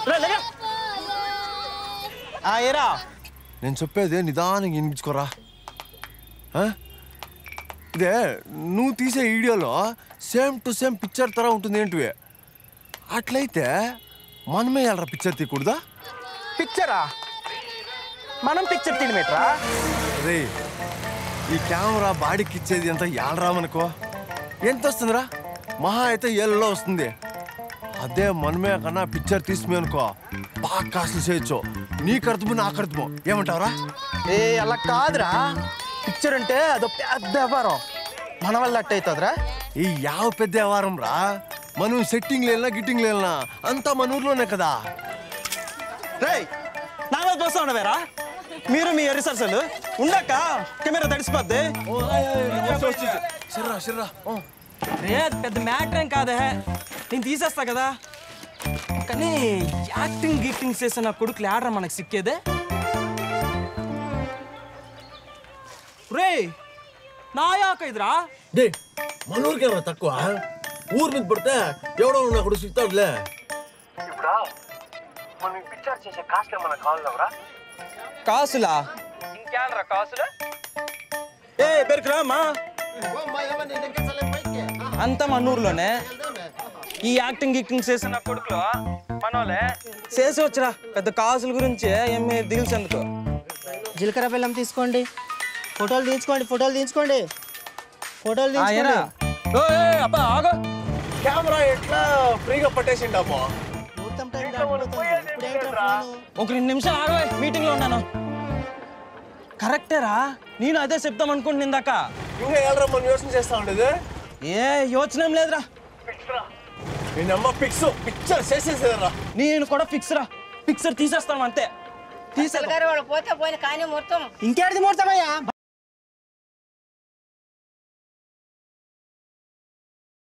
రే, లేగా. ఆ, ఏరా నేను చెప్పేది నిదానంగా వినిపించుకోరా ఆ? ఇదే నువ్వు తీసే వీడియోలో సేమ్ టు సేమ్ పిక్చర్ తర ఉంటుంది ఏంటివి అట్లయితే మనమే వెళ్ళరా పిక్చర్ తీయకూడదా పిక్చరా మనం పిక్చర్ తీయమేట్రా రే ఈ కెమెరా బాడీకి ఇచ్చేది ఎంత ఏళ్ళరామనుకో ఎంత వస్తుందిరా మహా అయితే ఏళ్ళలో వస్తుంది అదే మనమే కన్నా పిక్చర్ తీసుమే అనుకో బాగా కాసులు చేయొచ్చు నీకు అర్థము నాకు అర్థము ఏమంటావురా ఏ అలా కాదురా పిక్చర్ అంటే అదో పెద్ద వ్యాపారం మన వల్ల అట్ట అవుతుందిరా ఈ యావ పెద్ద వ్యవహారం రా మనం సెట్టింగ్ లేనా గిట్టింగ్ లేనా అంతా మన ఊర్లోనే కదా రే నా మీద పోస్తా ఉండవేరా మీరు మీ రిసర్సల్ ఉండక్క కెమెరా తడిసిపోద్ది సిర్రా సిర్రా రే అది పెద్ద మ్యాటర్ ఏం కాదే నేను తీసేస్తా కదా కానీ యాక్టింగ్ గీక్టింగ్ చేసిన కొడుకులు ఆడరా మనకు సిక్కేదే రే నా యాక ఇదిరా డే మన ఊరికి ఏమన్నా తక్కువ ఊరు మీద పడితే ఎవడో ఉన్నా కూడా సిగ్తాడులే ఇప్పుడు మనం పిక్చర్ చేసే కాస్ట్ ఏమన్నా కావాలవరా కాసులా ఇంకేళ్ళరా కాసులు ఏ పెరుకురా మా అంతా మన ఊర్లోనే ఈ యాక్టింగ్ గీక్టింగ్ చేసిన కొడుకులు మనోలే చేసి వచ్చరా పెద్ద కాసుల గురించి ఏమి దిగులు ఎందుకు జీలకర్ర బెల్లం తీసుకోండి ఫోటోలు తీసుకోండి ఫోటోలు తీసుకోండి ఫోటోలు తీసుకోండి అబ్బా ఆగో కెమెరా ఎట్లా ఫ్రీగా పట్టేసిండమ్మా ముహూర్తం టైం దాటిపోతుంది. ఇప్పుడు ఏంట్రా ఫోను? ఒక రెండు నిమిషాలు ఆగవే మీటింగ్ లో ఉన్నాను కరెక్టేరా నేను అదే చెప్తాం అనుకుంటున్నా ఇందాక ఇంకా ఎవరా మనం యోచన చేస్తా ఉండేది ఏ యోచన ఏం లేదురా నేను అమ్మ పిక్స్ పిక్చర్ చేసేసేదరా నేను కూడా ఫిక్స్ రా పిక్చర్ తీసేస్తాను అంతే తీసేద్దాం గారు వాడు పోతే పోయిన కానీ మొత్తం ఇంకేడిది ముహూర్తమయ్యా